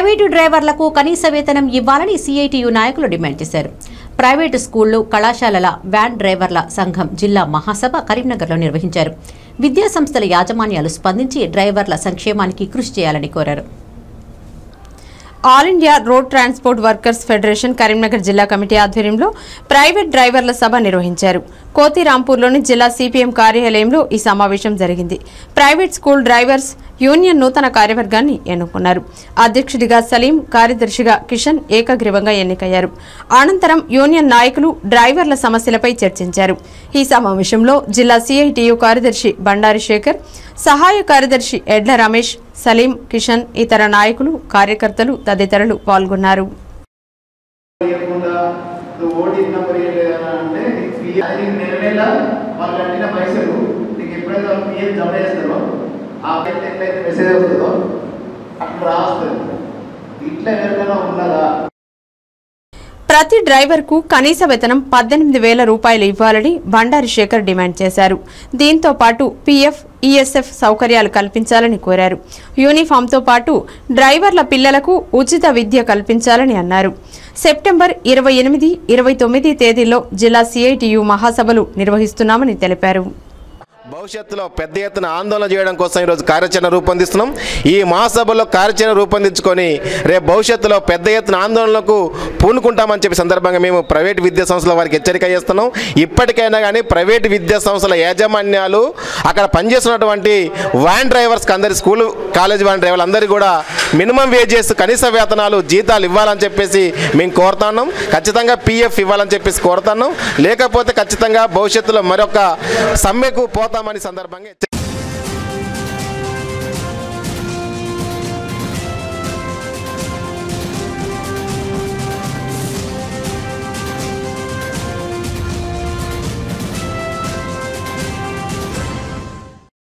private డ్రైవర్లకు కనీస వేతనం ఇవ్వాలని సిఐటియు నాయకులు డిమాండ్ చేశారు ప్రైవేటు స్కూళ్లు కళాశాలల వ్యాన్ డ్రైవర్ల సంఘం జిల్లా మహాసభ కరీంనగర్లో నిర్వహించారు విద్యా సంస్థల యాజమాన్యాలు స్పందించి డ్రైవర్ల సంక్షేమానికి కృషి చేయాలని కోరారు all India road transport workers federation Karimnagar జిల్లా కమిటీ ఆధ్వర్యంలో ప్రైవేట్ డ్రైవర్ల సభ నిర్వహించారు కోతిరాంపూర్లోని జిల్లా సిపిఎం కార్యాలయంలో ఈ సమావేశం జరిగింది ప్రైవేట్ స్కూల్ డ్రైవర్స్ యూనియన్ నూతన కార్యవర్గాన్ని ఎన్నుకున్నారు అధ్యక్షుడిగా సలీం కార్యదర్శిగా కిషన్ ఏకగ్రీవంగా ఎన్నికయ్యారు అనంతరం యూనియన్ నాయకులు డ్రైవర్ల సమస్యలపై చర్చించారు ఈ సమావేశంలో జిల్లా సిఐటియు కార్యదర్శి బండారి శేఖర్ సహాయ కార్యదర్శి ఎడ్ల రమేష్ సలీం కిషన్ ఇతర నాయకులు కార్యకర్తలు తదితరులు పాల్గొన్నారు ఇవ్వకుండా నువ్వు ఓటీ నెంబర్ ఇవ్వలేదా అంటే నీకు ఫీ అది నీకు నెల నెల వాళ్ళు కట్టిన పైసలు నీకు ఎప్పుడైతే వాళ్ళు పిఎఫ్ జమ చేస్తారో ఆ పైసలు ఎట్లయితే మెసేజ్ వస్తుందో అట్లా రాస్తుంది ఇట్లా ఎవరికైనా ఉన్నదా ప్రతి డ్రైవర్కు కనీస వేతనం పద్దెనిమిది వేల రూపాయలు ఇవ్వాలని బండారి శేఖర్ డిమాండ్ చేశారు దీంతో పాటు పీఎఫ్ ఈఎస్ఎఫ్ సౌకర్యాలు కల్పించాలని కోరారు యూనిఫామ్తో పాటు డ్రైవర్ల పిల్లలకు ఉచిత విద్య కల్పించాలని అన్నారు సెప్టెంబర్ ఇరవై ఎనిమిది ఇరవై తొమ్మిది తేదీల్లో జిల్లా సిఐటియు మహాసభలు నిర్వహిస్తున్నామని తెలిపారు భవిష్యత్తులో పెద్ద ఎత్తున ఆందోళన చేయడం కోసం ఈరోజు కార్యాచరణ రూపొందిస్తున్నాం ఈ మహాసభలో కార్యాచరణ రూపొందించుకొని రేపు భవిష్యత్తులో పెద్ద ఎత్తున ఆందోళనలకు పూనుకుంటామని చెప్పి సందర్భంగా మేము ప్రైవేట్ విద్యా సంస్థల వారికి హెచ్చరిక చేస్తున్నాం ఇప్పటికైనా కానీ ప్రైవేట్ విద్యా సంస్థల యాజమాన్యాలు అక్కడ పనిచేస్తున్నటువంటి వ్యాన్ డ్రైవర్స్కి అందరి స్కూల్ కాలేజ్ వ్యాన్ డ్రైవర్లు అందరికీ కూడా మినిమం వేజెస్ కనీస వేతనాలు జీతాలు ఇవ్వాలని చెప్పేసి మేము కోరుతున్నాం ఖచ్చితంగా పీఎఫ్ ఇవ్వాలని చెప్పేసి కోరుతున్నాం లేకపోతే ఖచ్చితంగా భవిష్యత్తులో మరొక సమ్మెకు పోతామని సందర్భంగా హెచ్చ-